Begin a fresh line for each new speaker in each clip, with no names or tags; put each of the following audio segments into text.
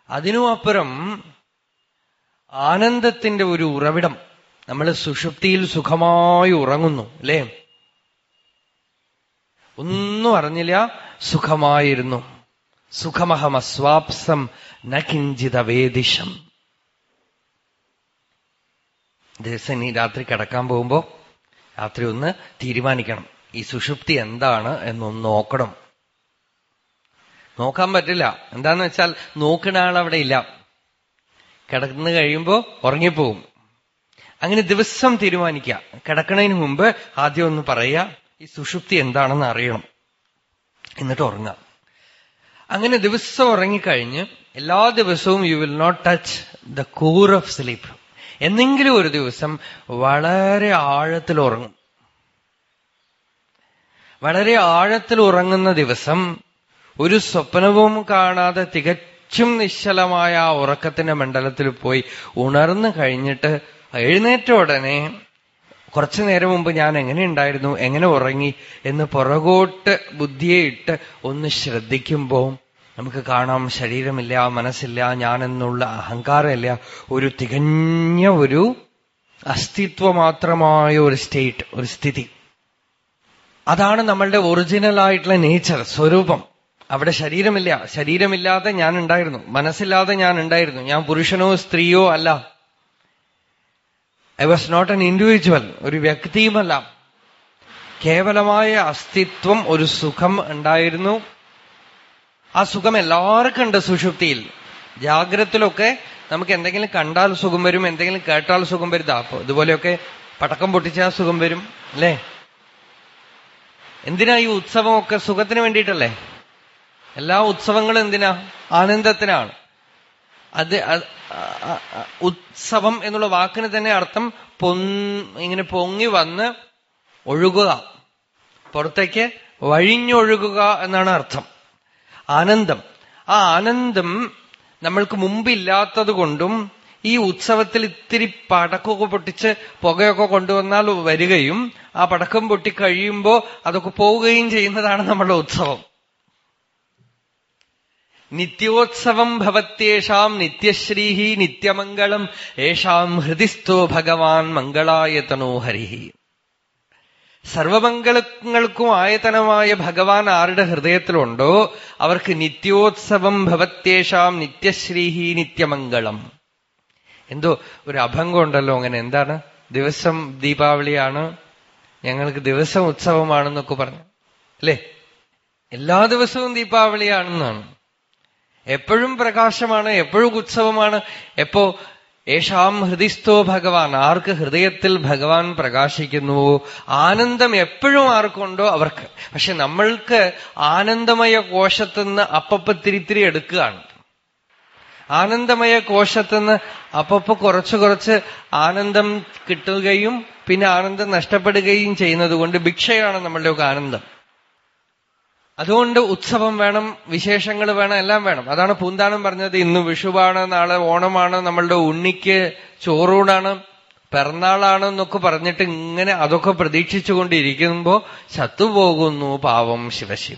അതിനുമപ്പുറം ആനന്ദത്തിന്റെ ഒരു ഉറവിടം നമ്മൾ സുഷുപ്തിയിൽ സുഖമായി ഉറങ്ങുന്നു അല്ലേ ഒന്നും അറിഞ്ഞില്ല സുഖമായിരുന്നു സുഖമഹമസ്വാപ്സം ന കിഞ്ചിതവേദിഷം ദിവസം ഇനി രാത്രി കിടക്കാൻ പോകുമ്പോ രാത്രി ഒന്ന് തീരുമാനിക്കണം ഈ സുഷുപ്തി എന്താണ് എന്നൊന്ന് നോക്കണം നോക്കാൻ പറ്റില്ല എന്താന്ന് വെച്ചാൽ നോക്കുന്ന ആൾ അവിടെ ഇല്ല കിടന്നു കഴിയുമ്പോ ഉറങ്ങിപ്പോവും അങ്ങനെ ദിവസം തീരുമാനിക്കുക കിടക്കണതിന് മുമ്പ് ആദ്യം ഒന്ന് പറയുക ഈ സുഷുപ്തി എന്താണെന്ന് അറിയണം എന്നിട്ട് ഉറങ്ങാം അങ്ങനെ ദിവസം ഉറങ്ങിക്കഴിഞ്ഞ് എല്ലാ ദിവസവും you will not touch the core of sleep എന്നെങ്കിലും ഒരു ദിവസം വളരെ ആഴത്തിൽ ഉറങ്ങും വളരെ ആഴത്തിൽ ഉറങ്ങുന്ന ദിവസം ഒരു സ്വപ്നവും കാണാതെ തികച്ചും നിശ്ചലമായ ആ ഉറക്കത്തിന്റെ മണ്ഡലത്തിൽ പോയി ഉണർന്നു കഴിഞ്ഞിട്ട് എഴുന്നേറ്റ ഉടനെ കുറച്ചു നേരം മുമ്പ് ഞാൻ എങ്ങനെ ഉണ്ടായിരുന്നു എങ്ങനെ ഉറങ്ങി എന്ന് പുറകോട്ട് ബുദ്ധിയെ ഇട്ട് ഒന്ന് ശ്രദ്ധിക്കുമ്പോൾ നമുക്ക് കാണാം ശരീരമില്ല മനസ്സില്ല ഞാനെന്നുള്ള അഹങ്കാരമില്ല ഒരു തികഞ്ഞ ഒരു അസ്തിത്വമാത്രമായ ഒരു സ്റ്റേറ്റ് ഒരു സ്ഥിതി അതാണ് നമ്മളുടെ ഒറിജിനൽ ആയിട്ടുള്ള നേച്ചർ സ്വരൂപം അവിടെ ശരീരമില്ല ശരീരമില്ലാതെ ഞാൻ ഉണ്ടായിരുന്നു മനസ്സില്ലാതെ ഞാൻ ഉണ്ടായിരുന്നു ഞാൻ പുരുഷനോ സ്ത്രീയോ അല്ല I was not an individual ഒരു വ്യക്തിയുമല്ല കേവലമായ അസ്തിത്വം ഒരു സുഖം ഉണ്ടായിരുന്നു ആ സുഖം എല്ലാവർക്കും ഉണ്ട് സുഷുപ്തിയിൽ ജാഗ്രതത്തിലൊക്കെ നമുക്ക് എന്തെങ്കിലും കണ്ടാൽ സുഖം വരും എന്തെങ്കിലും കേട്ടാൽ സുഖം വരും അപ്പൊ ഇതുപോലെയൊക്കെ പടക്കം പൊട്ടിച്ചാൽ സുഖം വരും അല്ലേ എന്തിനാ ഈ ഉത്സവമൊക്കെ സുഖത്തിന് വേണ്ടിയിട്ടല്ലേ എല്ലാ ഉത്സവങ്ങളും എന്തിനാ ആനന്ദത്തിനാണ് അത് ഉത്സവം എന്നുള്ള വാക്കിന് തന്നെ അർത്ഥം പൊ ഇങ്ങനെ പൊങ്ങി വന്ന് ഒഴുകുക പുറത്തേക്ക് വഴിഞ്ഞൊഴുകുക എന്നാണ് അർത്ഥം ആനന്ദം ആ ആനന്ദം നമ്മൾക്ക് മുമ്പില്ലാത്തത് കൊണ്ടും ഈ ഉത്സവത്തിൽ ഇത്തിരി പടക്കമൊക്കെ പൊട്ടിച്ച് പുകയൊക്കെ കൊണ്ടുവന്നാൽ വരികയും ആ പടക്കം പൊട്ടിക്കഴിയുമ്പോ അതൊക്കെ പോവുകയും ചെയ്യുന്നതാണ് നമ്മളുടെ ഉത്സവം നിത്യോത്സവം ഭവത്യേഷാം നിത്യശ്രീഹി നിത്യമംഗളം യേഷാം ഹൃദിസ്ഥോ ഭഗവാൻ മംഗളായതനോ ഹരിഹി സർവമംഗളങ്ങൾക്കും ആയതനമായ ഭഗവാൻ ആരുടെ ഹൃദയത്തിലുണ്ടോ അവർക്ക് നിത്യോത്സവം ഭവത്യേഷാം നിത്യശ്രീഹി നിത്യമംഗളം എന്തോ ഒരു അഭംഗം ഉണ്ടല്ലോ അങ്ങനെ എന്താണ് ദിവസം ദീപാവലിയാണ് ഞങ്ങൾക്ക് ദിവസം ഉത്സവമാണെന്നൊക്കെ പറഞ്ഞു അല്ലേ എല്ലാ ദിവസവും ദീപാവലിയാണെന്നാണ് എപ്പോഴും പ്രകാശമാണ് എപ്പോഴും ഉത്സവമാണ് എപ്പോ യേശാം ഹൃദിസ്ഥോ ഭഗവാൻ ആർക്ക് ഹൃദയത്തിൽ ഭഗവാൻ പ്രകാശിക്കുന്നുവോ ആനന്ദം എപ്പോഴും ആർക്കുണ്ടോ അവർക്ക് പക്ഷെ നമ്മൾക്ക് ആനന്ദമയ കോശത്തുനിന്ന് അപ്പപ്പ തിരിത്തിരി എടുക്കുകയാണ് ആനന്ദമയ കോശത്തുനിന്ന് അപ്പപ്പോ കുറച്ച് കുറച്ച് ആനന്ദം കിട്ടുകയും പിന്നെ ആനന്ദം നഷ്ടപ്പെടുകയും ചെയ്യുന്നത് കൊണ്ട് ഭിക്ഷയാണ് നമ്മളുടെയൊക്കെ ആനന്ദം അതുകൊണ്ട് ഉത്സവം വേണം വിശേഷങ്ങൾ വേണം എല്ലാം വേണം അതാണ് പൂന്താനം പറഞ്ഞത് ഇന്ന് വിഷുവാണ് നാളെ ഓണമാണ് നമ്മളുടെ ഉണ്ണിക്ക് ചോറൂണാണ് പിറന്നാളാണ് എന്നൊക്കെ പറഞ്ഞിട്ട് ഇങ്ങനെ അതൊക്കെ പ്രതീക്ഷിച്ചുകൊണ്ടിരിക്കുമ്പോ ചത്തുപോകുന്നു പാവം ശിവശിവ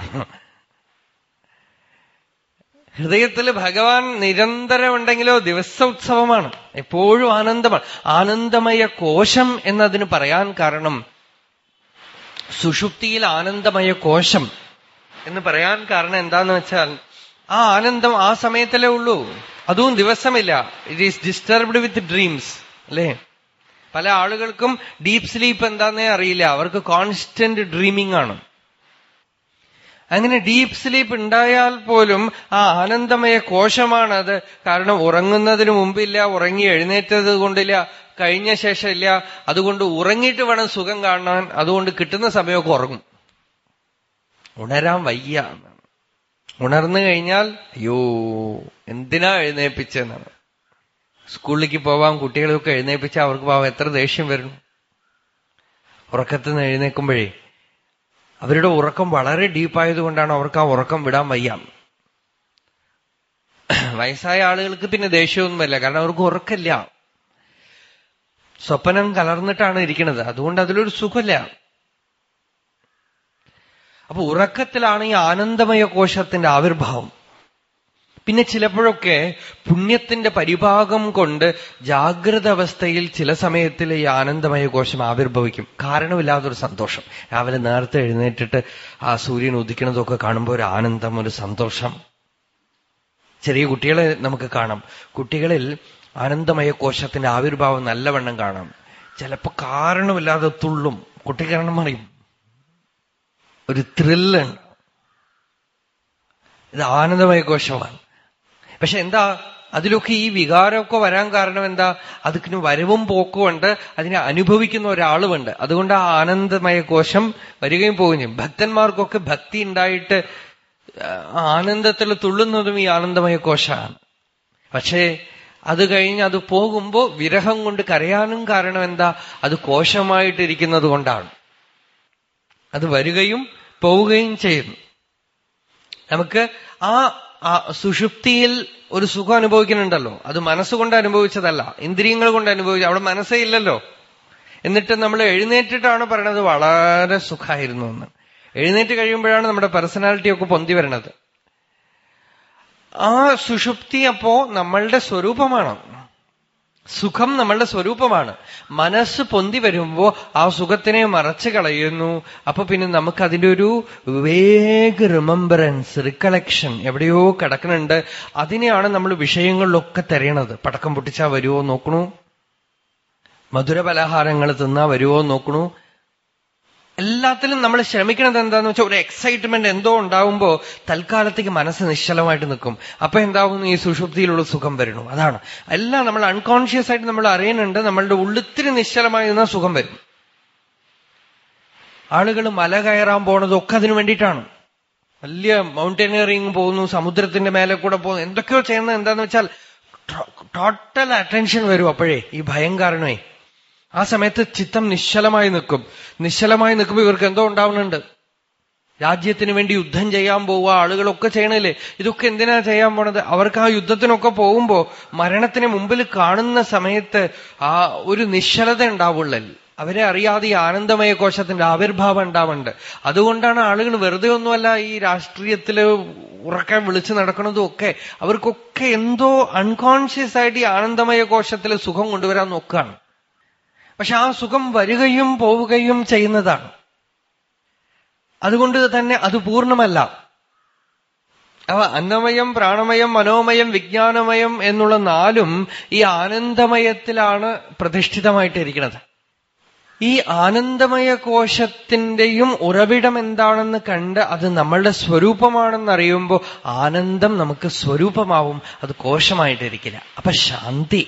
ഹൃദയത്തിൽ ഭഗവാൻ നിരന്തരം ഉണ്ടെങ്കിലോ ദിവസ ഉത്സവമാണ് എപ്പോഴും ആനന്ദമാണ് ആനന്ദമയ കോശം എന്നതിന് പറയാൻ കാരണം സുഷുപ്തിയിൽ ആനന്ദമയ കോശം എന്ന് പറയാൻ കാരണം എന്താന്ന് വെച്ചാൽ ആ ആനന്ദം ആ സമയത്തല്ലേ ഉള്ളൂ അതും ദിവസമില്ല it is disturbed with dreams അല്ലേ പല ആളുകൾക്കും ഡീപ് സ്ലീപ്പ് എന്താന്നേ അറിയില്ല അവർക്ക് കോൺസ്റ്റന്റ് ഡ്രീമിംഗ് ആണ് അങ്ങനെ ഡീപ് സ്ലീപ്പ് ഉണ്ടായാൽ പോലും ആ ആനന്ദമയ കോശമാണത് കാരണം ഉറങ്ങുന്നതിന് മുമ്പില്ല ഉറങ്ങി എഴുന്നേറ്റത് കൊണ്ടില്ല കഴിഞ്ഞ ശേഷം ഇല്ല അതുകൊണ്ട് ഉറങ്ങിയിട്ട് വേണം സുഖം കാണാൻ അതുകൊണ്ട് കിട്ടുന്ന സമയമൊക്കെ ഉറങ്ങും ഉണരാൻ വയ്യ ഉണർന്നു കഴിഞ്ഞാൽ അയ്യോ എന്തിനാ എഴുന്നേപ്പിച്ചെന്നാണ് സ്കൂളിലേക്ക് പോവാൻ കുട്ടികളെയൊക്കെ എഴുന്നേപ്പിച്ച അവർക്ക് പോവാൻ എത്ര ദേഷ്യം വരുന്നു ഉറക്കത്തിൽ നിന്ന് എഴുന്നേക്കുമ്പോഴേ അവരുടെ ഉറക്കം വളരെ ഡീപ്പായതുകൊണ്ടാണ് അവർക്ക് ആ ഉറക്കം വിടാൻ വയ്യ വയസ്സായ ആളുകൾക്ക് പിന്നെ ദേഷ്യമൊന്നുമല്ല കാരണം അവർക്ക് ഉറക്കമില്ല സ്വപ്നം കലർന്നിട്ടാണ് ഇരിക്കുന്നത് അതുകൊണ്ട് അതിലൊരു സുഖമില്ല അപ്പൊ ഉറക്കത്തിലാണ് ഈ ആനന്ദമയ കോശത്തിന്റെ ആവിർഭാവം പിന്നെ ചിലപ്പോഴൊക്കെ പുണ്യത്തിന്റെ പരിഭാഗം കൊണ്ട് ജാഗ്രത അവസ്ഥയിൽ ചില സമയത്തിൽ ഈ ആനന്ദമയ കോശം ആവിർഭവിക്കും കാരണമില്ലാത്തൊരു സന്തോഷം രാവിലെ നേരത്തെ എഴുന്നേറ്റിട്ട് ആ സൂര്യൻ ഉദിക്കുന്നതൊക്കെ കാണുമ്പോൾ ഒരു ആനന്ദം ഒരു സന്തോഷം ചെറിയ കുട്ടികളെ നമുക്ക് കാണാം കുട്ടികളിൽ ആനന്ദമയ കോശത്തിന്റെ ആവിർഭാവം നല്ലവണ്ണം കാണാം ചിലപ്പോ കാരണമില്ലാതെ തുള്ളും കുട്ടി കാരണം അറിയും ഒരു ത്രില്ലുണ്ട് ഇത് ആനന്ദമയ കോശമാണ് പക്ഷെ എന്താ അതിലൊക്കെ ഈ വികാരമൊക്കെ വരാൻ കാരണം എന്താ അതിന് വരവും പോക്കും ഉണ്ട് അതിനെ അനുഭവിക്കുന്ന ഒരാളുമുണ്ട് അതുകൊണ്ട് ആ ആനന്ദമയ കോശം വരികയും പോവുകയും ചെയ്യും ഭക്തന്മാർക്കൊക്കെ ഭക്തി ഉണ്ടായിട്ട് ആനന്ദത്തിൽ തുള്ളുന്നതും ഈ ആനന്ദമയ കോശമാണ് പക്ഷേ അത് കഴിഞ്ഞ് അത് പോകുമ്പോ വിരഹം കൊണ്ട് കരയാനും കാരണം എന്താ അത് കോശമായിട്ടിരിക്കുന്നത് കൊണ്ടാണ് അത് വരികയും പോവുകയും ചെയ്യുന്നു നമുക്ക് ആ സുഷുപ്തിയിൽ ഒരു സുഖം അനുഭവിക്കുന്നുണ്ടല്ലോ അത് മനസ്സുകൊണ്ട് അനുഭവിച്ചതല്ല ഇന്ദ്രിയങ്ങൾ കൊണ്ട് അനുഭവിച്ചു അവിടെ മനസ്സേ ഇല്ലല്ലോ എന്നിട്ട് നമ്മൾ എഴുന്നേറ്റിട്ടാണ് പറയണത് വളരെ സുഖമായിരുന്നു എന്ന് എഴുന്നേറ്റ് കഴിയുമ്പോഴാണ് നമ്മുടെ പേഴ്സണാലിറ്റി ഒക്കെ പൊന്തി വരണത് ആ സുഷുപ്തി അപ്പോ നമ്മളുടെ സ്വരൂപമാണ് സുഖം നമ്മളുടെ സ്വരൂപമാണ് മനസ്സ് പൊന്തി വരുമ്പോ ആ സുഖത്തിനെ മറച്ചു കളയുന്നു അപ്പൊ പിന്നെ നമുക്ക് അതിന്റെ ഒരു വേഗ റിമംബറൻസ് റിക്കളക്ഷൻ എവിടെയോ കിടക്കുന്നുണ്ട് അതിനെയാണ് നമ്മൾ വിഷയങ്ങളിലൊക്കെ തെരയണത് പടക്കം പൊട്ടിച്ചാ വരുമോ നോക്കണു മധുര പലഹാരങ്ങൾ തിന്നാ വരുമോ നോക്കണു എല്ലാത്തിലും നമ്മൾ ശ്രമിക്കണത് എന്താന്ന് വെച്ചാൽ ഒരു എക്സൈറ്റ്മെന്റ് എന്തോ ഉണ്ടാവുമ്പോ തൽക്കാലത്തേക്ക് മനസ്സ് നിശ്ചലമായിട്ട് നിൽക്കും അപ്പൊ എന്താവുന്നു ഈ സുഷുപ്തിയിലുള്ള സുഖം വരണു അതാണ് എല്ലാം നമ്മൾ അൺകോൺഷ്യസ് ആയിട്ട് നമ്മൾ അറിയുന്നുണ്ട് നമ്മളുടെ ഉള്ളിത്തിരി നിശ്ചലമായി നിന്നാൽ സുഖം വരും ആളുകൾ മല കയറാൻ പോണതൊക്കെ അതിനു വേണ്ടിയിട്ടാണ് വലിയ മൗണ്ടനിയറിങ് പോകുന്നു സമുദ്രത്തിന്റെ മേലെ കൂടെ പോകുന്നു എന്തൊക്കെയോ ചെയ്യുന്നത് എന്താന്ന് വെച്ചാൽ ടോട്ടൽ അറ്റൻഷൻ വരും അപ്പോഴേ ഈ ഭയം കാരണമേ ആ സമയത്ത് ചിത്തം നിശ്ചലമായി നിൽക്കും നിശ്ചലമായി നിൽക്കുമ്പോൾ ഇവർക്ക് എന്തോ ഉണ്ടാവുന്നുണ്ട് രാജ്യത്തിന് വേണ്ടി യുദ്ധം ചെയ്യാൻ പോവുക ആളുകളൊക്കെ ചെയ്യണില്ലേ ഇതൊക്കെ എന്തിനാ ചെയ്യാൻ പോണത് അവർക്ക് ആ യുദ്ധത്തിനൊക്കെ പോകുമ്പോ മരണത്തിന് മുമ്പിൽ കാണുന്ന സമയത്ത് ആ ഒരു നിശ്ചലത ഉണ്ടാവുള്ളൽ അവരെ അറിയാതെ ഈ ആനന്ദമയ കോശത്തിന്റെ ആവിർഭാവം ഉണ്ടാവുന്നുണ്ട് അതുകൊണ്ടാണ് ആളുകൾ വെറുതെ ഒന്നുമല്ല ഈ രാഷ്ട്രീയത്തില് ഉറക്കാൻ വിളിച്ചു നടക്കുന്നതും ഒക്കെ അവർക്കൊക്കെ എന്തോ അൺകോൺഷ്യസ് ആയിട്ട് ഈ ആനന്ദമയ കോശത്തിൽ സുഖം കൊണ്ടുവരാൻ നോക്കുകയാണ് പക്ഷെ ആ സുഖം വരികയും പോവുകയും ചെയ്യുന്നതാണ് അതുകൊണ്ട് തന്നെ അത് പൂർണ്ണമല്ല അവ അന്നമയം പ്രാണമയം മനോമയം വിജ്ഞാനമയം എന്നുള്ള നാലും ഈ ആനന്ദമയത്തിലാണ് പ്രതിഷ്ഠിതമായിട്ടിരിക്കുന്നത് ഈ ആനന്ദമയ കോശത്തിന്റെയും ഉറവിടം എന്താണെന്ന് കണ്ട് അത് നമ്മളുടെ സ്വരൂപമാണെന്ന് അറിയുമ്പോൾ ആനന്ദം നമുക്ക് സ്വരൂപമാവും അത് കോശമായിട്ടിരിക്കില്ല അപ്പൊ ശാന്തി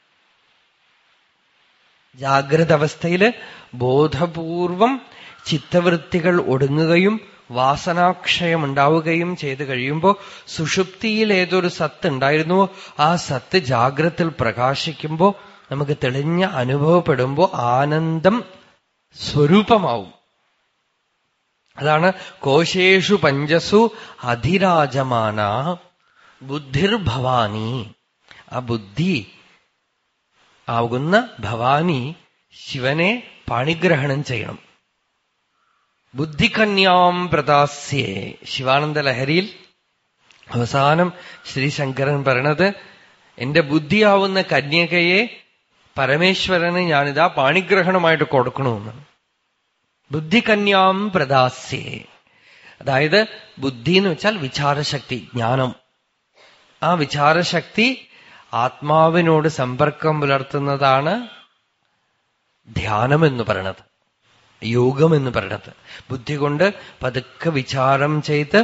ജാഗ്രത അവസ്ഥയില് ബോധപൂർവം ചിത്തവൃത്തികൾ ഒടുങ്ങുകയും വാസനാക്ഷയം ഉണ്ടാവുകയും ചെയ്തു കഴിയുമ്പോൾ സുഷുപ്തിയിൽ ഏതൊരു സത്ത് ഉണ്ടായിരുന്നുവോ ആ സത്ത് ജാഗ്രത്തിൽ പ്രകാശിക്കുമ്പോൾ നമുക്ക് തെളിഞ്ഞ അനുഭവപ്പെടുമ്പോ ആനന്ദം സ്വരൂപമാവും അതാണ് കോശേഷു പഞ്ചസു അധിരാജമാന ബുദ്ധിർഭവാനി ആ ബുദ്ധി ആകുന്ന ഭവാനി ശിവനെ പാണിഗ്രഹണം ചെയ്യണം ബുദ്ധികന്യാം പ്രദാസ്യേ ശിവാനന്ദ ലഹരിയിൽ അവസാനം ശ്രീശങ്കരൻ പറയണത് എന്റെ ബുദ്ധിയാവുന്ന കന്യകയെ പരമേശ്വരന് ഞാനിതാ പാണിഗ്രഹണമായിട്ട് കൊടുക്കണമെന്ന് ബുദ്ധികന്യാം പ്രദാസ്യേ അതായത് ബുദ്ധി എന്ന് വെച്ചാൽ വിചാരശക്തി ജ്ഞാനം ആ വിചാരശക്തി ആത്മാവിനോട് സമ്പർക്കം പുലർത്തുന്നതാണ് ധ്യാനം എന്ന് പറയണത് യോഗം എന്ന് പറയണത് ബുദ്ധി കൊണ്ട് പതുക്കെ വിചാരം ചെയ്ത്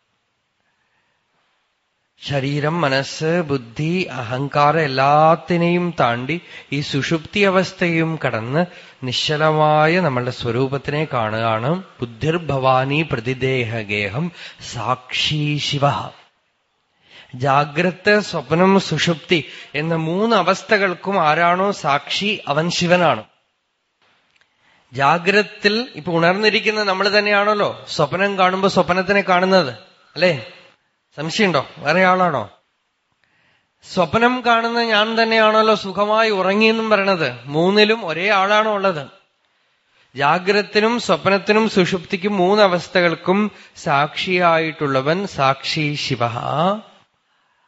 ശരീരം മനസ്സ് ബുദ്ധി അഹങ്കാരം എല്ലാത്തിനെയും താണ്ടി ഈ സുഷുപ്തി അവസ്ഥയും കടന്ന് നിശ്ചലമായ നമ്മളുടെ സ്വരൂപത്തിനെ കാണുകയാണ് ബുദ്ധിർഭവാനി പ്രതിദേഹഗേഹം സാക്ഷി ശിവ ജാഗ്രത സ്വപ്നം സുഷുപ്തി എന്ന മൂന്ന് അവസ്ഥകൾക്കും ആരാണോ സാക്ഷി അവൻ ശിവനാണ് ജാഗ്രത്തിൽ ഇപ്പൊ ഉണർന്നിരിക്കുന്ന നമ്മൾ തന്നെയാണല്ലോ സ്വപ്നം കാണുമ്പോ സ്വപ്നത്തിനെ കാണുന്നത് അല്ലേ സംശയമുണ്ടോ വേറെ ആളാണോ സ്വപ്നം കാണുന്ന ഞാൻ തന്നെയാണല്ലോ സുഖമായി ഉറങ്ങിയെന്നും പറയണത് മൂന്നിലും ഒരേ ആളാണോ ഉള്ളത് ജാഗ്രത്തിനും സ്വപ്നത്തിനും സുഷുപ്തിക്കും മൂന്ന് അവസ്ഥകൾക്കും സാക്ഷിയായിട്ടുള്ളവൻ സാക്ഷി ശിവ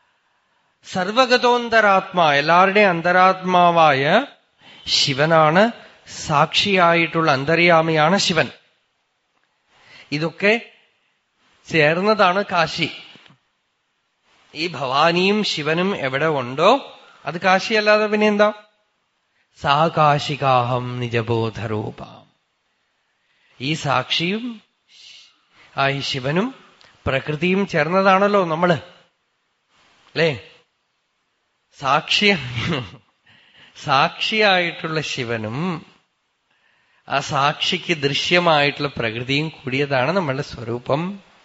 സർവഗതോന്തരാത്മാ എല്ലാവരുടെയും അന്തരാത്മാവായ ശിവനാണ് സാക്ഷിയായിട്ടുള്ള അന്തര്യാമിയാണ് ശിവൻ ഇതൊക്കെ ചേർന്നതാണ് കാശി ഈ ഭവാനിയും ശിവനും എവിടെ ഉണ്ടോ അത് കാശിയല്ലാതെ പിന്നെ എന്താ സാ കാശികാഹം നിജബോധരൂപ ഈ സാക്ഷിയും ആ ഈ ശിവനും പ്രകൃതിയും ചേർന്നതാണല്ലോ നമ്മള് അല്ലേ സാക്ഷി സാക്ഷിയായിട്ടുള്ള ശിവനും ആ സാക്ഷിക്ക് ദൃശ്യമായിട്ടുള്ള പ്രകൃതിയും കൂടിയതാണ് നമ്മളുടെ സ്വരൂപം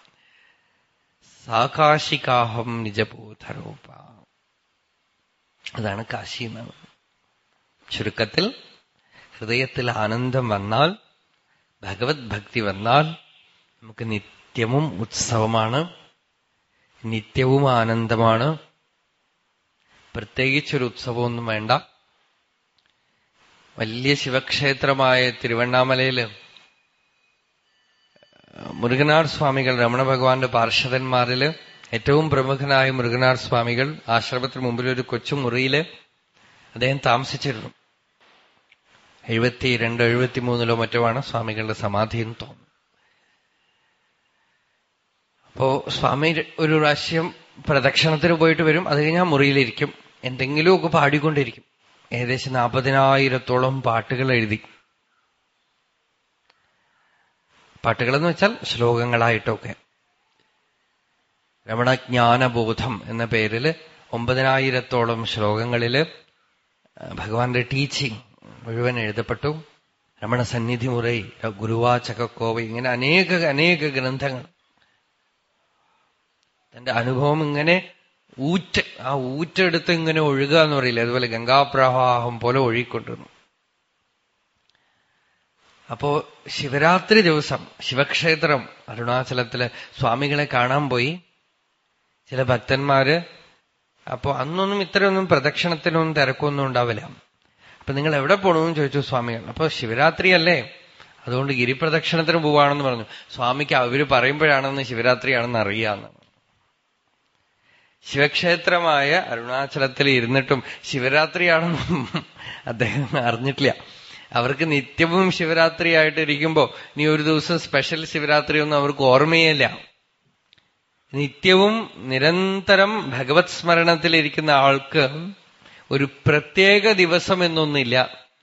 സാകാശികാഹം നിജബോധരൂപ അതാണ് കാശി എന്നാണ് ചുരുക്കത്തിൽ ഹൃദയത്തിൽ ആനന്ദം വന്നാൽ ഭഗവത് ഭക്തി വന്നാൽ നമുക്ക് നിത്യവും ഉത്സവമാണ് നിത്യവും ആനന്ദമാണ് പ്രത്യേകിച്ചൊരു ഉത്സവമൊന്നും വേണ്ട വലിയ ശിവക്ഷേത്രമായ തിരുവണ്ണാമലയില് മുരുകനാർ സ്വാമികൾ രമണ ഭഗവാന്റെ പാർഷദന്മാരില് ഏറ്റവും പ്രമുഖനായ മുരുകനാർ സ്വാമികൾ ആശ്രമത്തിന് മുമ്പിൽ ഒരു കൊച്ചു മുറിയില് അദ്ദേഹം താമസിച്ചിരുന്നു എഴുപത്തിരണ്ട് എഴുപത്തിമൂന്നിലോ മറ്റോ സ്വാമികളുടെ സമാധി എന്ന് തോന്നുന്നു അപ്പോ സ്വാമി ഒരു പ്രാവശ്യം പ്രദക്ഷിണത്തിന് പോയിട്ട് വരും അത് കഴിഞ്ഞാൽ മുറിയിലിരിക്കും എന്തെങ്കിലുമൊക്കെ പാടിക്കൊണ്ടിരിക്കും ഏകദേശം നാൽപ്പതിനായിരത്തോളം പാട്ടുകൾ എഴുതി പാട്ടുകളെന്ന് വെച്ചാൽ ശ്ലോകങ്ങളായിട്ടൊക്കെ രമണജ്ഞാനബോധം എന്ന പേരിൽ ഒമ്പതിനായിരത്തോളം ശ്ലോകങ്ങളില് ഭഗവാന്റെ ടീച്ചിങ് മുഴുവൻ എഴുതപ്പെട്ടു രമണ സന്നിധി മുറൈ ഗുരുവാചകക്കോവ ഇങ്ങനെ അനേക അനേക ഗ്രന്ഥങ്ങൾ തന്റെ അനുഭവം ഇങ്ങനെ ഊറ്റ് ആ ഊറ്റെടുത്ത് ഇങ്ങനെ ഒഴുകുക എന്ന് പറയില്ല അതുപോലെ ഗംഗാപ്രവാഹം പോലെ ഒഴുകിക്കൊണ്ടിരുന്നു അപ്പോ ശിവരാത്രി ദിവസം ശിവക്ഷേത്രം അരുണാചലത്തിലെ സ്വാമികളെ കാണാൻ പോയി ചില ഭക്തന്മാര് അപ്പോ അന്നൊന്നും ഇത്രയൊന്നും പ്രദക്ഷിണത്തിനൊന്നും തിരക്കൊന്നും ഉണ്ടാവില്ല അപ്പൊ നിങ്ങൾ എവിടെ പോകണമെന്ന് ചോദിച്ചു സ്വാമികൾ അപ്പൊ ശിവരാത്രി അല്ലേ അതുകൊണ്ട് ഗിരിപ്രദക്ഷിണത്തിന് പോവാണെന്ന് പറഞ്ഞു സ്വാമിക്ക് അവര് പറയുമ്പോഴാണെന്ന് ശിവരാത്രിയാണെന്ന് അറിയാമെന്നാണ് ശിവക്ഷേത്രമായ അരുണാചലത്തിൽ ഇരുന്നിട്ടും ശിവരാത്രിയാണെന്നും അദ്ദേഹം അറിഞ്ഞിട്ടില്ല അവർക്ക് നിത്യവും ശിവരാത്രിയായിട്ട് ഇരിക്കുമ്പോ ഇനി ഒരു ദിവസം സ്പെഷ്യൽ ശിവരാത്രി ഒന്നും അവർക്ക് ഓർമ്മയില്ല നിത്യവും നിരന്തരം ഭഗവത് സ്മരണത്തിലിരിക്കുന്ന ആൾക്ക് ഒരു പ്രത്യേക ദിവസം എന്നൊന്നില്ല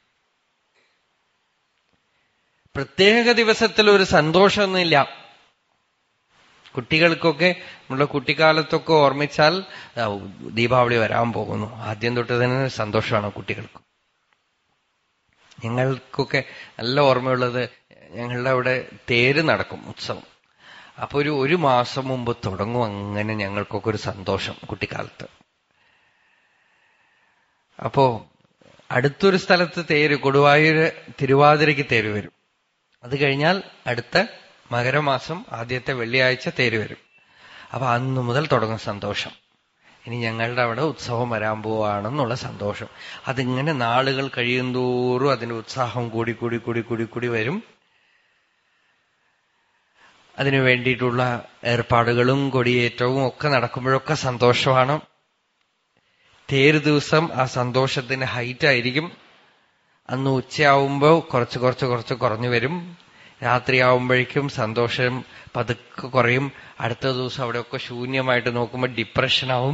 പ്രത്യേക ദിവസത്തിൽ ഒരു സന്തോഷമൊന്നുമില്ല കുട്ടികൾക്കൊക്കെ നമ്മുടെ കുട്ടിക്കാലത്തൊക്കെ ഓർമ്മിച്ചാൽ ദീപാവലി വരാൻ പോകുന്നു ആദ്യം തൊട്ട് തന്നെ സന്തോഷമാണ് കുട്ടികൾക്ക് ഞങ്ങൾക്കൊക്കെ നല്ല ഓർമ്മയുള്ളത് ഞങ്ങളുടെ അവിടെ തേര് നടക്കും ഉത്സവം അപ്പൊ ഒരു ഒരു മാസം മുമ്പ് തുടങ്ങും അങ്ങനെ ഞങ്ങൾക്കൊക്കെ ഒരു സന്തോഷം കുട്ടിക്കാലത്ത് അപ്പോ അടുത്തൊരു സ്ഥലത്ത് തേര് കൊടുവായൂര് തിരുവാതിരയ്ക്ക് തേര് വരും അത് കഴിഞ്ഞാൽ അടുത്ത മകരമാസം ആദ്യത്തെ വെള്ളിയാഴ്ച തേര് വരും അപ്പൊ അന്നു മുതൽ തുടങ്ങും സന്തോഷം ഇനി ഞങ്ങളുടെ അവിടെ ഉത്സവം വരാൻ പോവാണെന്നുള്ള സന്തോഷം അതിങ്ങനെ നാളുകൾ കഴിയുന്തോറും അതിന്റെ ഉത്സാഹം കൂടി കൂടി കൂടി കൂടി കൂടി വരും അതിനു വേണ്ടിയിട്ടുള്ള ഏർപ്പാടുകളും കൊടിയേറ്റവും ഒക്കെ നടക്കുമ്പോഴൊക്കെ സന്തോഷമാണ് തേര് ദിവസം ആ സന്തോഷത്തിന് ഹൈറ്റ് ആയിരിക്കും അന്ന് ഉച്ചയാവുമ്പോ കുറച്ച് കുറച്ച് കുറച്ച് കുറഞ്ഞു വരും രാത്രിയാവുമ്പോഴേക്കും സന്തോഷം പതുക്കെ കുറയും അടുത്ത ദിവസം അവിടെയൊക്കെ ശൂന്യമായിട്ട് നോക്കുമ്പോൾ ഡിപ്രഷനാവും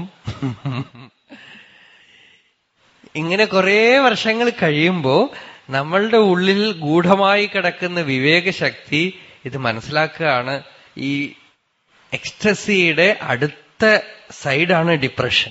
ഇങ്ങനെ കുറേ വർഷങ്ങൾ കഴിയുമ്പോ നമ്മളുടെ ഉള്ളിൽ ഗൂഢമായി കിടക്കുന്ന വിവേകശക്തി ഇത് മനസ്സിലാക്കുകയാണ് ഈ എക്സ്റ്റസിയുടെ അടുത്ത സൈഡാണ് ഡിപ്രഷൻ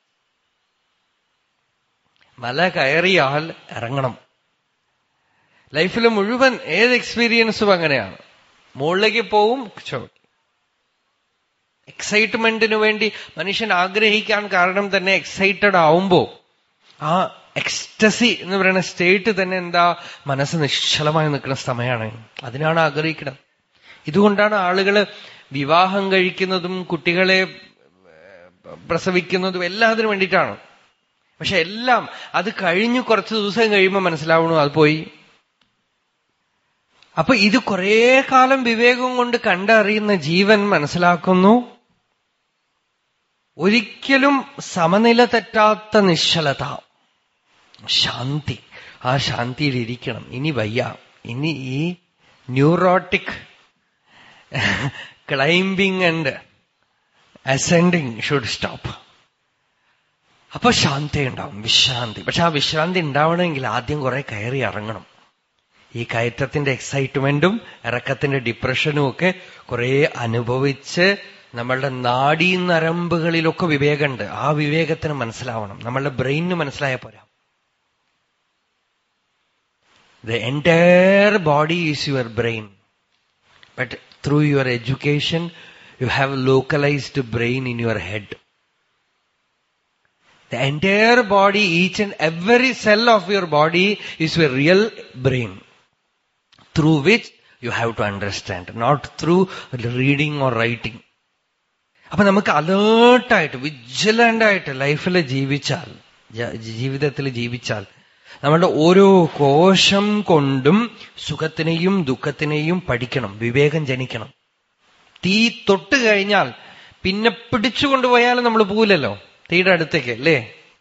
മല കയറിയാൽ ഇറങ്ങണം ലൈഫിൽ മുഴുവൻ ഏത് എക്സ്പീരിയൻസും അങ്ങനെയാണ് മുകളിലേക്ക് പോവും ചവിട്ടി എക്സൈറ്റ്മെന്റിന് വേണ്ടി മനുഷ്യൻ ആഗ്രഹിക്കാൻ കാരണം തന്നെ എക്സൈറ്റഡ് ആവുമ്പോ ആ എക്സ്റ്റസി എന്ന് പറയുന്ന സ്റ്റേറ്റ് തന്നെ എന്താ മനസ്സ് നിശ്ചലമായി നിൽക്കുന്ന സമയമാണ് അതിനാണ് ആഗ്രഹിക്കുന്നത് ഇതുകൊണ്ടാണ് ആളുകള് വിവാഹം കഴിക്കുന്നതും കുട്ടികളെ പ്രസവിക്കുന്നതും എല്ലാത്തിനും വേണ്ടിയിട്ടാണ് പക്ഷെ എല്ലാം അത് കഴിഞ്ഞു കുറച്ച് ദിവസം കഴിയുമ്പോൾ മനസ്സിലാവണു അത് പോയി അപ്പൊ ഇത് കുറേ കാലം വിവേകം കൊണ്ട് കണ്ടറിയുന്ന ജീവൻ മനസ്സിലാക്കുന്നു ഒരിക്കലും സമനില തെറ്റാത്ത നിശ്ചലത ശാന്തി ആ ശാന്തിയിൽ ഇരിക്കണം ഇനി വയ്യ ഇനി ഈ neurotic climbing and ascending should stop അപ്പൊ ശാന്തി ഉണ്ടാവും വിശ്രാന്തി പക്ഷെ ആ വിശ്രാന്തി ഉണ്ടാവണമെങ്കിൽ ആദ്യം കുറെ കയറി ഇറങ്ങണം ഈ കയറ്റത്തിന്റെ എക്സൈറ്റ്മെന്റും ഇറക്കത്തിന്റെ ഡിപ്രഷനും ഒക്കെ കുറെ അനുഭവിച്ച് നമ്മളുടെ നാഡീ നരമ്പുകളിലൊക്കെ വിവേകമുണ്ട് ആ വിവേകത്തിന് മനസ്സിലാവണം നമ്മളുടെ ബ്രെയിനിന് മനസ്സിലായ പോരാ the entire body is your brain but through your education you have localised brain in your head The entire body, each and every cell of your body is your real brain through which you have to understand, not through reading or writing. അപ്പൊ നമുക്ക് അലേർട്ടായിട്ട് vigilant ആയിട്ട് ലൈഫിൽ ജീവിച്ചാൽ ജീവിതത്തിൽ ജീവിച്ചാൽ നമ്മുടെ ഓരോ കോശം കൊണ്ടും സുഖത്തിനെയും ദുഃഖത്തിനെയും പഠിക്കണം വിവേകം ജനിക്കണം തീ തൊട്ട് കഴിഞ്ഞാൽ പിന്നെ പിടിച്ചുകൊണ്ടുപോയാലും നമ്മൾ പോവില്ലല്ലോ തീയുടെ അടുത്തേക്ക് അല്ലേ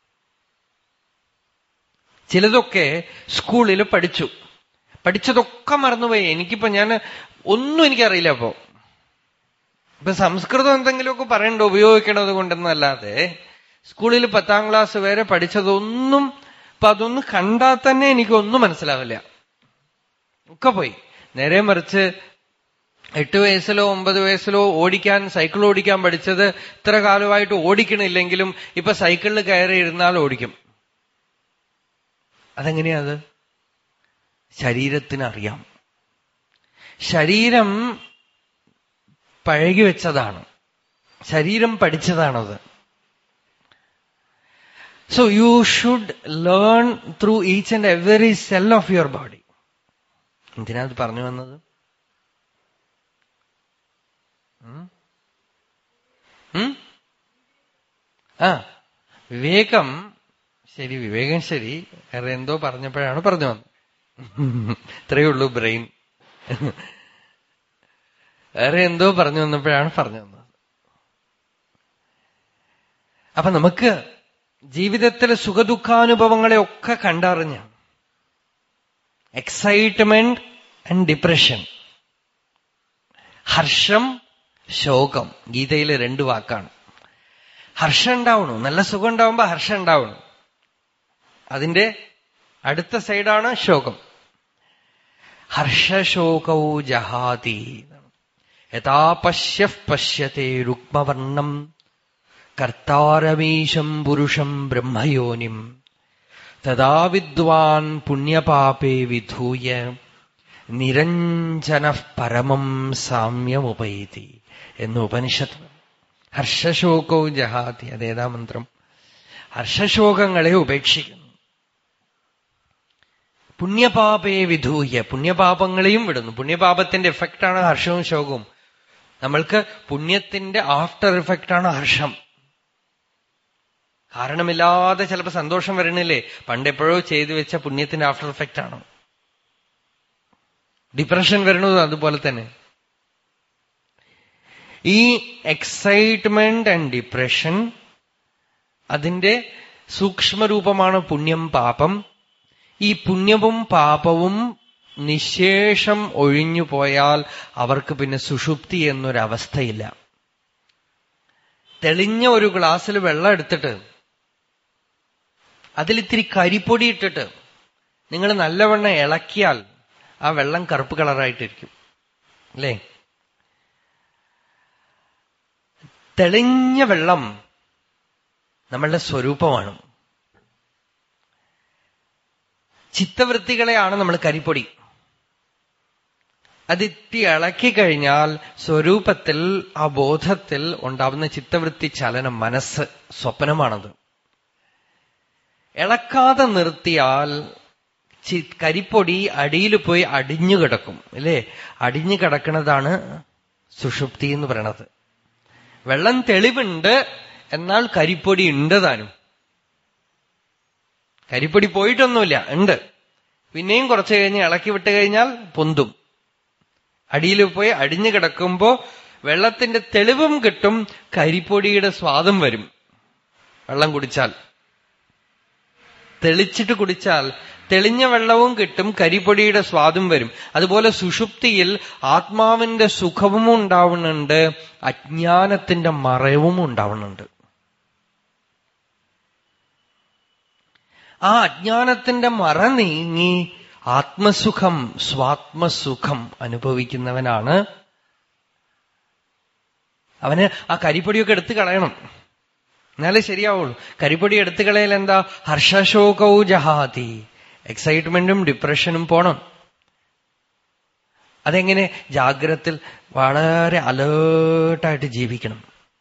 ചിലതൊക്കെ സ്കൂളിൽ പഠിച്ചു പഠിച്ചതൊക്കെ മറന്നുപോയി എനിക്കിപ്പോ ഞാൻ ഒന്നും എനിക്കറിയില്ല അപ്പോ ഇപ്പൊ സംസ്കൃതം എന്തെങ്കിലുമൊക്കെ പറയണ്ട ഉപയോഗിക്കണത് കൊണ്ടെന്നല്ലാതെ സ്കൂളിൽ പത്താം ക്ലാസ് വരെ പഠിച്ചതൊന്നും ഇപ്പൊ അതൊന്നും കണ്ടാൽ തന്നെ എനിക്കൊന്നും മനസ്സിലാവില്ല ഒക്കെ പോയി നേരെ മറിച്ച് എട്ട് വയസ്സിലോ ഒമ്പത് വയസ്സിലോ ഓടിക്കാൻ സൈക്കിൾ ഓടിക്കാൻ പഠിച്ചത് ഇത്ര കാലമായിട്ട് ഓടിക്കണില്ലെങ്കിലും ഇപ്പൊ സൈക്കിളിൽ കയറി ഇരുന്നാൽ ഓടിക്കും അതെങ്ങനെയാ അത് ശരീരത്തിന് അറിയാം ശരീരം പഴകി വെച്ചതാണ് ശരീരം പഠിച്ചതാണത് so you should learn through each and every cell of your body എന്തിനാ അത് പറഞ്ഞു വന്നത് ആ വിവേകം ശരി വിവേകം ശരി വേറെ എന്തോ പറഞ്ഞപ്പോഴാണ് പറഞ്ഞു വന്നത് ഇത്രയേ ഉള്ളൂ ബ്രെയിൻ വേറെ എന്തോ പറഞ്ഞു വന്നപ്പോഴാണ് പറഞ്ഞു വന്നത് അപ്പൊ നമുക്ക് ജീവിതത്തിലെ സുഖദുഃഖാനുഭവങ്ങളെ ഒക്കെ കണ്ടറിഞ്ഞ എക്സൈറ്റ്മെന്റ് ആൻഡ് ഡിപ്രഷൻ ഹർഷം ശോകം ഗീതയിലെ രണ്ട് വാക്കാണ് ഹർഷം ഉണ്ടാവണു നല്ല സുഖം ഉണ്ടാവുമ്പോ ഹർഷം ഉണ്ടാവണു അതിന്റെ അടുത്ത സൈഡാണ് ശോകം ഹർഷശോകൗ ജഹാതി യഥാ പശ്യ പശ്യത്തെ രുക്മവർണം കർത്താരമീശം പുരുഷം ബ്രഹ്മയോനിം തഥാ വിദ്വാൻ പുണ്യപാപേ വിധൂയ നിരഞ്ജന പരമം സാമ്യമുപൈതി എന്ന് ഉപനിഷത്ത് ഹർഷശോകവും ജഹാതി അതേതാ മന്ത്രം ഹർഷശോകങ്ങളെ ഉപേക്ഷിക്കുന്നു പുണ്യപാപേ വിധൂയ പുണ്യപാപങ്ങളെയും വിടുന്നു പുണ്യപാപത്തിന്റെ എഫക്റ്റാണ് ഹർഷവും ശോകവും നമ്മൾക്ക് പുണ്യത്തിന്റെ ആഫ്റ്റർ എഫക്റ്റാണ് ഹർഷം കാരണമില്ലാതെ ചിലപ്പോൾ സന്തോഷം വരണില്ലേ പണ്ടെപ്പോഴോ ചെയ്തു വെച്ച പുണ്യത്തിന്റെ ആഫ്റ്റർ എഫക്റ്റ് ആണ് ഡിപ്രഷൻ വരുന്നതും അതുപോലെ തന്നെ ഈ എക്സൈറ്റ്മെന്റ് ആൻഡ് ഡിപ്രഷൻ അതിന്റെ സൂക്ഷ്മരൂപമാണ് പുണ്യം പാപം ഈ പുണ്യവും പാപവും നിശേഷം ഒഴിഞ്ഞു പോയാൽ അവർക്ക് പിന്നെ സുഷുപ്തി എന്നൊരവസ്ഥയില്ല തെളിഞ്ഞ ഒരു ഗ്ലാസ്സിൽ വെള്ളം എടുത്തിട്ട് അതിലിത്തിരി കരിപ്പൊടി ഇട്ടിട്ട് നിങ്ങൾ നല്ലവണ്ണം ഇളക്കിയാൽ ആ വെള്ളം കറുപ്പ് കളറായിട്ടിരിക്കും അല്ലേ തെളിഞ്ഞ വെള്ളം നമ്മളുടെ സ്വരൂപമാണ് ചിത്തവൃത്തികളെയാണ് നമ്മൾ കരിപ്പൊടി അതിത്തി ഇളക്കി കഴിഞ്ഞാൽ സ്വരൂപത്തിൽ ആ ബോധത്തിൽ ഉണ്ടാവുന്ന ചിത്തവൃത്തി ചലനം മനസ്സ് സ്വപ്നമാണത് ഇളക്കാതെ നിർത്തിയാൽ കരിപ്പൊടി അടിയിൽ പോയി അടിഞ്ഞു കിടക്കും അല്ലേ അടിഞ്ഞു കിടക്കുന്നതാണ് സുഷുപ്തി എന്ന് പറയണത് വെള്ളം തെളിവുണ്ട് എന്നാൽ കരിപ്പൊടി ഉണ്ട് താനും കരിപ്പൊടി പോയിട്ടൊന്നുമില്ല ഉണ്ട് പിന്നെയും കുറച്ച് കഴിഞ്ഞ് ഇളക്കി വിട്ട് കഴിഞ്ഞാൽ പൊന്തും അടിയിൽ പോയി അടിഞ്ഞു കിടക്കുമ്പോ വെള്ളത്തിന്റെ തെളിവും കിട്ടും കരിപ്പൊടിയുടെ സ്വാദം വരും വെള്ളം കുടിച്ചാൽ തെളിച്ചിട്ട് കുടിച്ചാൽ തെളിഞ്ഞ വെള്ളവും കിട്ടും കരിപ്പൊടിയുടെ സ്വാദും വരും അതുപോലെ സുഷുപ്തിയിൽ ആത്മാവിന്റെ സുഖവും ഉണ്ടാവുന്നുണ്ട് അജ്ഞാനത്തിന്റെ മറവും ഉണ്ടാവുന്നുണ്ട് ആ അജ്ഞാനത്തിന്റെ മറ നീങ്ങി ആത്മസുഖം സ്വാത്മസുഖം അനുഭവിക്കുന്നവനാണ് അവന് ആ കരിപ്പൊടിയൊക്കെ എടുത്തു കളയണം എന്നാലേ ശരിയാവുള്ളൂ കരിപ്പൊടി എടുത്തു കളയൽ എന്താ ഹർഷശോകൗ ജഹാതി എക്സൈറ്റ്മെന്റും ഡിപ്രഷനും പോണം അതെങ്ങനെ ജാഗ്രത്തിൽ വളരെ അലേർട്ടായിട്ട് ജീവിക്കണം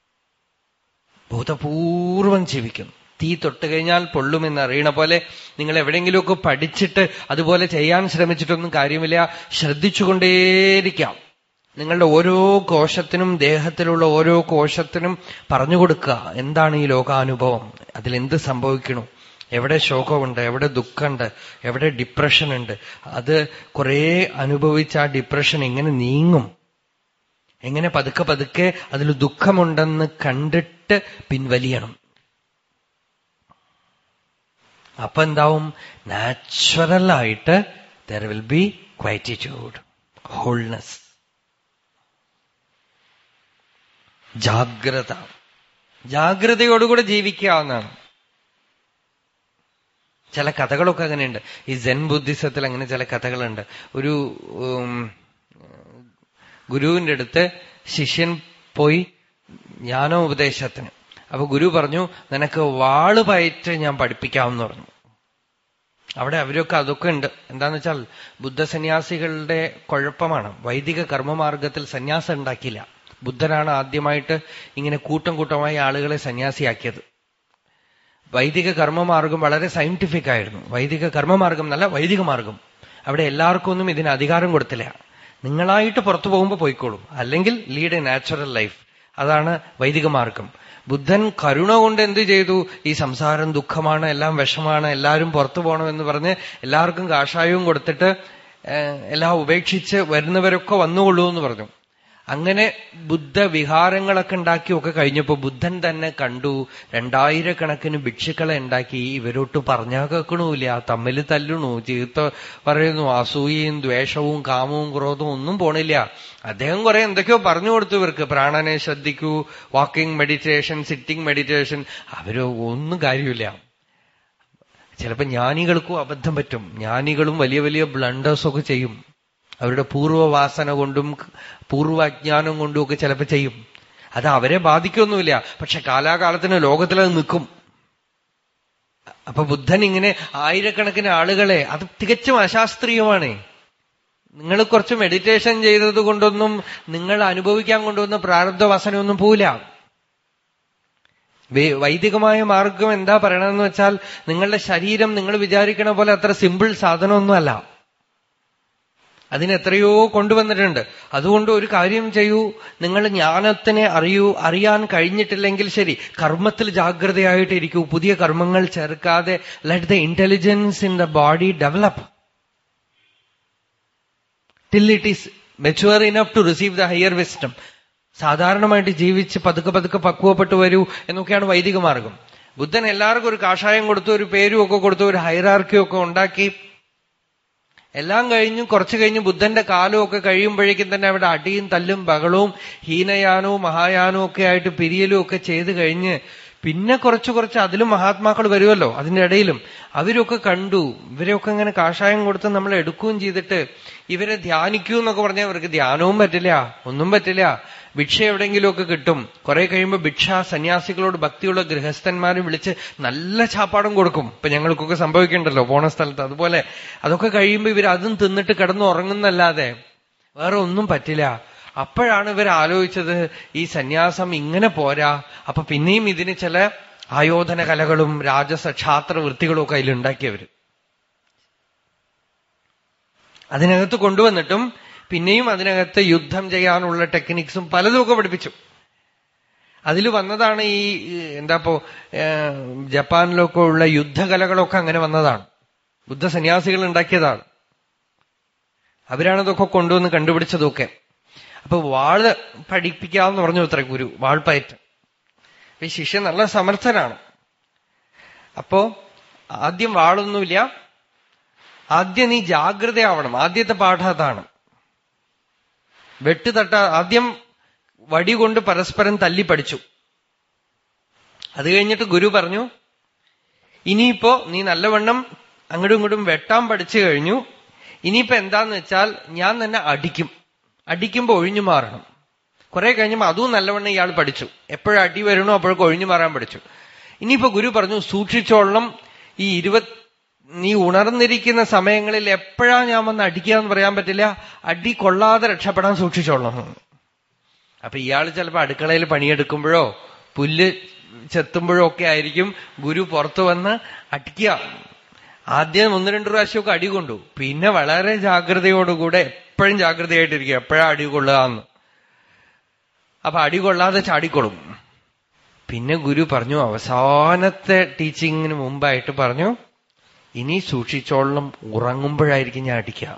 ഭൂതപൂർവം ജീവിക്കണം തീ തൊട്ട് കഴിഞ്ഞാൽ പൊള്ളുമെന്ന് അറിയണ പോലെ നിങ്ങൾ എവിടെയെങ്കിലുമൊക്കെ പഠിച്ചിട്ട് അതുപോലെ ചെയ്യാൻ ശ്രമിച്ചിട്ടൊന്നും കാര്യമില്ല ശ്രദ്ധിച്ചുകൊണ്ടേയിരിക്കാം നിങ്ങളുടെ ഓരോ കോശത്തിനും ദേഹത്തിലുള്ള ഓരോ കോശത്തിനും പറഞ്ഞു കൊടുക്കുക എന്താണ് ഈ ലോകാനുഭവം അതിലെന്ത് സംഭവിക്കണു എവിടെ ശോകമുണ്ട് എവിടെ ദുഃഖമുണ്ട് എവിടെ ഡിപ്രഷൻ ഉണ്ട് അത് കുറെ അനുഭവിച്ച ആ ഡിപ്രഷൻ എങ്ങനെ നീങ്ങും എങ്ങനെ പതുക്കെ പതുക്കെ അതിൽ ദുഃഖമുണ്ടെന്ന് കണ്ടിട്ട് പിൻവലിയണം അപ്പൊ എന്താവും നാച്ചുറലായിട്ട് there will be quietude wholeness ജാഗ്രത ജാഗ്രതയോടുകൂടെ ജീവിക്കാവുന്നതാണ് ചില കഥകളൊക്കെ അങ്ങനെയുണ്ട് ഈ ജെൻ ബുദ്ധിസത്തിൽ അങ്ങനെ ചില കഥകളുണ്ട് ഒരു ഗുരുവിന്റെ അടുത്ത് ശിഷ്യൻ പോയി ജ്ഞാനോപദേശത്തിന് അപ്പൊ ഗുരു പറഞ്ഞു നിനക്ക് വാള് പയറ്റ് ഞാൻ പഠിപ്പിക്കാമെന്ന് പറഞ്ഞു അവിടെ അവരൊക്കെ അതൊക്കെ ഉണ്ട് എന്താന്ന് വെച്ചാൽ ബുദ്ധസന്യാസികളുടെ കുഴപ്പമാണ് വൈദിക കർമ്മമാർഗത്തിൽ സന്യാസം ഉണ്ടാക്കിയില്ല ബുദ്ധനാണ് ആദ്യമായിട്ട് ഇങ്ങനെ കൂട്ടം കൂട്ടമായി ആളുകളെ സന്യാസിയാക്കിയത് വൈദിക കർമ്മമാർഗം വളരെ സയന്റിഫിക് ആയിരുന്നു വൈദിക കർമ്മമാർഗം എന്നല്ല വൈദിക മാർഗം അവിടെ എല്ലാവർക്കും ഒന്നും ഇതിന് അധികാരം കൊടുത്തില്ല നിങ്ങളായിട്ട് പുറത്തു പോകുമ്പോൾ പോയിക്കോളും അല്ലെങ്കിൽ ലീഡ് എ നാച്ചുറൽ ലൈഫ് അതാണ് വൈദിക മാർഗം ബുദ്ധൻ കരുണ കൊണ്ട് എന്ത് ചെയ്തു ഈ സംസാരം ദുഃഖമാണ് എല്ലാം വിഷമാണ് എല്ലാവരും പുറത്തു പോകണമെന്ന് പറഞ്ഞ് എല്ലാവർക്കും കാഷായവും കൊടുത്തിട്ട് എല്ലാം ഉപേക്ഷിച്ച് വരുന്നവരൊക്കെ വന്നുകൊള്ളൂ എന്ന് പറഞ്ഞു അങ്ങനെ ബുദ്ധ വിഹാരങ്ങളൊക്കെ ഉണ്ടാക്കിയൊക്കെ കഴിഞ്ഞപ്പോ ബുദ്ധൻ തന്നെ കണ്ടു രണ്ടായിരക്കണക്കിന് ഭിക്ഷുക്കളെ ഉണ്ടാക്കി ഇവരോട്ട് പറഞ്ഞാൽ കേൾക്കണമില്ല തമ്മിൽ തല്ലണു ചീത്ത പറയുന്നു അസൂയയും ദ്വേഷവും കാമവും ക്രോധവും ഒന്നും പോണില്ല അദ്ദേഹം കുറെ എന്തൊക്കെയോ പറഞ്ഞു കൊടുത്തു ഇവർക്ക് പ്രാണനെ ശ്രദ്ധിക്കൂ വാക്കിംഗ് മെഡിറ്റേഷൻ സിറ്റിംഗ് മെഡിറ്റേഷൻ അവര് ഒന്നും കാര്യമില്ല ചിലപ്പോ ജ്ഞാനികൾക്കും അബദ്ധം പറ്റും ജ്ഞാനികളും വലിയ വലിയ ബ്ലണ്ടേഴ്സൊക്കെ ചെയ്യും അവരുടെ പൂർവ്വവാസന കൊണ്ടും പൂർവ്വജ്ഞാനം കൊണ്ടും ഒക്കെ ചിലപ്പോൾ ചെയ്യും അത് അവരെ ബാധിക്കൊന്നുമില്ല പക്ഷെ കാലാകാലത്തിന് ലോകത്തിൽ അത് നിൽക്കും അപ്പൊ ബുദ്ധൻ ഇങ്ങനെ ആയിരക്കണക്കിന് ആളുകളെ അത് തികച്ചും അശാസ്ത്രീയമാണ് നിങ്ങൾ കുറച്ച് മെഡിറ്റേഷൻ ചെയ്തത് കൊണ്ടൊന്നും നിങ്ങൾ അനുഭവിക്കാൻ കൊണ്ടുവന്ന പ്രാരബ്ധ വാസനയൊന്നും പോവില്ല വൈദികമായ മാർഗം എന്താ പറയണമെന്ന് വെച്ചാൽ നിങ്ങളുടെ ശരീരം നിങ്ങൾ വിചാരിക്കണ പോലെ അത്ര സിമ്പിൾ സാധനമൊന്നുമല്ല അതിനെത്രയോ കൊണ്ടുവന്നിട്ടുണ്ട് അതുകൊണ്ട് ഒരു കാര്യം ചെയ്യൂ നിങ്ങൾ ജ്ഞാനത്തിനെ അറിയൂ അറിയാൻ കഴിഞ്ഞിട്ടില്ലെങ്കിൽ ശരി കർമ്മത്തിൽ ജാഗ്രതയായിട്ടിരിക്കൂ പുതിയ കർമ്മങ്ങൾ ചേർക്കാതെ let the intelligence in the body develop till it is mature enough to receive the higher wisdom സാധാരണമായിട്ട് ജീവിച്ച് പതുക്കെ പതുക്കെ പക്വപ്പെട്ടു വരൂ എന്നൊക്കെയാണ് വൈദിക മാർഗം ബുദ്ധൻ എല്ലാവർക്കും ഒരു കാഷായം കൊടുത്തു ഒരു പേരും ഒക്കെ കൊടുത്തു ഒരു ഹൈറാർക്കിയും ഒക്കെ ഉണ്ടാക്കി എല്ലാം കഴിഞ്ഞു കുറച്ചു കഴിഞ്ഞ് ബുദ്ധന്റെ കാലവും ഒക്കെ കഴിയുമ്പോഴേക്കും തന്നെ അവിടെ അടിയും തല്ലും ബഹളവും ഹീനയാനവും മഹായാനവും ഒക്കെ ആയിട്ട് പിരിയലും ഒക്കെ ചെയ്ത് കഴിഞ്ഞ് പിന്നെ കുറച്ച് കുറച്ച് അതിലും മഹാത്മാക്കൾ വരുമല്ലോ അതിന്റെ ഇടയിലും അവരൊക്കെ കണ്ടു ഇവരെയൊക്കെ ഇങ്ങനെ കാഷായം കൊടുത്ത് നമ്മൾ എടുക്കുകയും ചെയ്തിട്ട് ഇവരെ ധ്യാനിക്കൂ എന്നൊക്കെ പറഞ്ഞാൽ ഇവർക്ക് ധ്യാനവും പറ്റില്ല ഒന്നും പറ്റില്ല ഭിക്ഷ എവിടെയെങ്കിലുമൊക്കെ കിട്ടും കുറെ കഴിയുമ്പോൾ ഭിക്ഷ സന്യാസികളോട് ഭക്തിയുള്ള ഗൃഹസ്ഥന്മാരും വിളിച്ച് നല്ല ചാപ്പാടും കൊടുക്കും ഇപ്പൊ ഞങ്ങൾക്കൊക്കെ സംഭവിക്കണ്ടല്ലോ പോണ സ്ഥലത്ത് അതുപോലെ അതൊക്കെ കഴിയുമ്പോൾ ഇവർ അതും തിന്നിട്ട് കിടന്ന് ഉറങ്ങുന്നല്ലാതെ വേറെ ഒന്നും പറ്റില്ല അപ്പോഴാണ് ഇവർ ആലോചിച്ചത് ഈ സന്യാസം ഇങ്ങനെ പോരാ അപ്പൊ പിന്നെയും ഇതിന് ചില ആയോധന കലകളും രാജസ ക്ഷാത്ര വൃത്തികളും ഒക്കെ അതിലുണ്ടാക്കിയവര് അതിനകത്ത് കൊണ്ടുവന്നിട്ടും പിന്നെയും അതിനകത്ത് യുദ്ധം ചെയ്യാനുള്ള ടെക്നിക്സും പലതുമൊക്കെ പഠിപ്പിച്ചു അതിൽ വന്നതാണ് ഈ എന്താപ്പോ ജപ്പാനിലൊക്കെ ഉള്ള യുദ്ധകലകളൊക്കെ അങ്ങനെ വന്നതാണ് ബുദ്ധ സന്യാസികൾ ഉണ്ടാക്കിയതാണ് അവരാണ് ഇതൊക്കെ കൊണ്ടുവന്ന് കണ്ടുപിടിച്ചതൊക്കെ അപ്പൊ വാള് പഠിപ്പിക്കാമെന്ന് പറഞ്ഞു അത്ര ഗുരു വാൾപ്പയറ്റ് ഈ ശിഷ്യൻ നല്ല സമർത്ഥനാണ് അപ്പോ ആദ്യം വാളൊന്നുമില്ല ആദ്യം നീ ജാഗ്രതയാവണം ആദ്യത്തെ പാഠം അതാണ് വെട്ടുതട്ട ആദ്യം വടി കൊണ്ട് പരസ്പരം തല്ലി പഠിച്ചു അത് കഴിഞ്ഞിട്ട് ഗുരു പറഞ്ഞു ഇനിയിപ്പോ നീ നല്ലവണ്ണം അങ്ങോട്ടും ഇങ്ങോട്ടും വെട്ടാൻ പഠിച്ചു കഴിഞ്ഞു ഇനിയിപ്പോ എന്താന്ന് വെച്ചാൽ ഞാൻ തന്നെ അടിക്കും അടിക്കുമ്പോ ഒഴിഞ്ഞു മാറണം കുറെ കഴിഞ്ഞപ്പോ അതും നല്ലവണ്ണം ഇയാൾ പഠിച്ചു എപ്പോഴും അടി വരണോ അപ്പോഴൊക്കെ ഒഴിഞ്ഞു മാറാൻ പഠിച്ചു ഇനിയിപ്പോ ഗുരു പറഞ്ഞു സൂക്ഷിച്ചോളണം ഈ ഇരുപത് നീ ഉണർന്നിരിക്കുന്ന സമയങ്ങളിൽ എപ്പോഴാ ഞാൻ വന്ന് അടിക്കാന്ന് പറയാൻ പറ്റില്ല അടി കൊള്ളാതെ രക്ഷപ്പെടാൻ സൂക്ഷിച്ചോളണം അപ്പൊ ഇയാൾ ചിലപ്പോ അടുക്കളയിൽ പണിയെടുക്കുമ്പോഴോ പുല്ല് ചെത്തുമ്പോഴോ ഒക്കെ ആയിരിക്കും ഗുരു പുറത്തു വന്ന് അടിക്കുക ആദ്യം ഒന്ന് രണ്ടു പ്രാവശ്യമൊക്കെ അടി കൊണ്ടു പിന്നെ വളരെ ജാഗ്രതയോടുകൂടെ എപ്പോഴും ജാഗ്രതയായിട്ടിരിക്കുക എപ്പോഴാ അടി കൊള്ളുക എന്ന് അപ്പൊ അടി കൊള്ളാതെ ചാടിക്കൊള്ളും പിന്നെ ഗുരു പറഞ്ഞു അവസാനത്തെ ടീച്ചിങ്ങിന് മുമ്പായിട്ട് പറഞ്ഞു ഇനി സൂക്ഷിച്ചോളം ഉറങ്ങുമ്പോഴായിരിക്കും ഞാൻ അടിക്കുക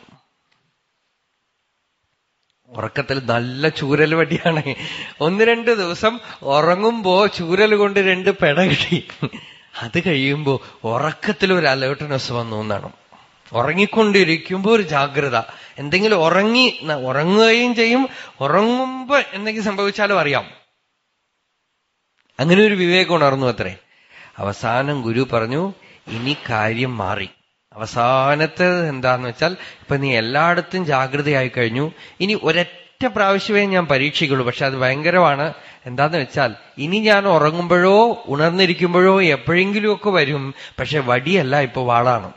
ഉറക്കത്തിൽ നല്ല ചൂരൽ വടിയാണ് ഒന്ന് രണ്ട് ദിവസം ഉറങ്ങുമ്പോ ചൂരൽ കൊണ്ട് രണ്ട് പെട കിട്ടി അത് കഴിയുമ്പോ ഉറക്കത്തിൽ ഒരു അലേർട്ട്നെസ് വന്നു എന്നാണ് ഉറങ്ങിക്കൊണ്ടിരിക്കുമ്പോ ഒരു ജാഗ്രത എന്തെങ്കിലും ഉറങ്ങി ഉറങ്ങുകയും ചെയ്യും ഉറങ്ങുമ്പോ എന്തെങ്കിലും സംഭവിച്ചാലും അറിയാം അങ്ങനെ ഒരു വിവേകം ഉണർന്നു അത്രേ അവസാനം ഗുരു പറഞ്ഞു ഇനി കാര്യം മാറി അവസാനത്തെ എന്താന്ന് വെച്ചാൽ ഇപ്പൊ നീ എല്ലായിടത്തും ജാഗ്രതയായി കഴിഞ്ഞു ഇനി ഒരൊറ്റ പ്രാവശ്യമേ ഞാൻ പരീക്ഷിക്കുള്ളൂ പക്ഷെ അത് ഭയങ്കരമാണ് എന്താന്ന് വെച്ചാൽ ഇനി ഞാൻ ഉറങ്ങുമ്പോഴോ ഉണർന്നിരിക്കുമ്പോഴോ എപ്പോഴെങ്കിലുമൊക്കെ വരും പക്ഷെ വടിയല്ല ഇപ്പൊ വാളാണ്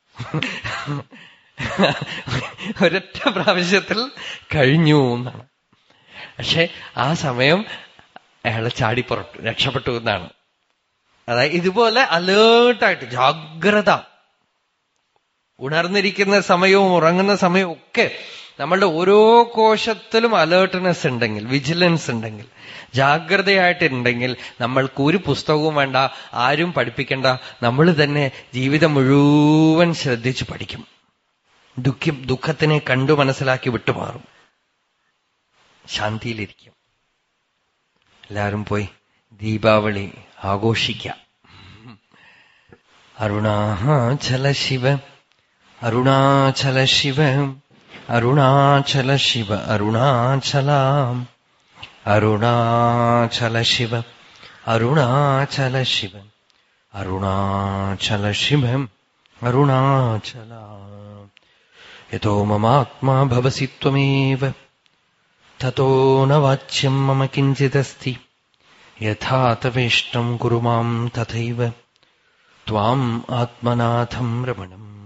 ഒരൊറ്റ പ്രാവശ്യത്തിൽ കഴിഞ്ഞു എന്നാണ് പക്ഷെ ആ സമയം അയാളെ ചാടിപ്പുറത്തു രക്ഷപ്പെട്ടു എന്നാണ് അതായത് ഇതുപോലെ അലേർട്ടായിട്ട് ജാഗ്രത ഉണർന്നിരിക്കുന്ന സമയവും ഉറങ്ങുന്ന സമയവും ഒക്കെ നമ്മളുടെ ഓരോ കോശത്തിലും അലേർട്ട്നെസ് ഉണ്ടെങ്കിൽ വിജിലൻസ് ഉണ്ടെങ്കിൽ ജാഗ്രതയായിട്ടുണ്ടെങ്കിൽ നമ്മൾക്ക് ഒരു പുസ്തകവും വേണ്ട ആരും പഠിപ്പിക്കണ്ട നമ്മൾ തന്നെ ജീവിതം മുഴുവൻ ശ്രദ്ധിച്ചു പഠിക്കും ദുഃഖം ദുഃഖത്തിനെ കണ്ടു മനസ്സിലാക്കി വിട്ടുമാറും ശാന്തിയിലിരിക്കും എല്ലാവരും പോയി ദീപാവലി ആഘോഷിക്കാം അരുണാചല ശിവ അരുണാചല ശിവ അരുണാചല ശിവ അരുണാചല അരുണാചല ശിവ അരുണാചല ശിവ അരുണാചല ശിവം അരുണാചല യഥോ മമാത്മാ ഭവസി ത്വമേവ തतो न वाच्यम् मम किञ्चिदस्ति यथा तवेष्टम् कुरु माम् तथैव त्वाम् आत्मनाथम् रमणम्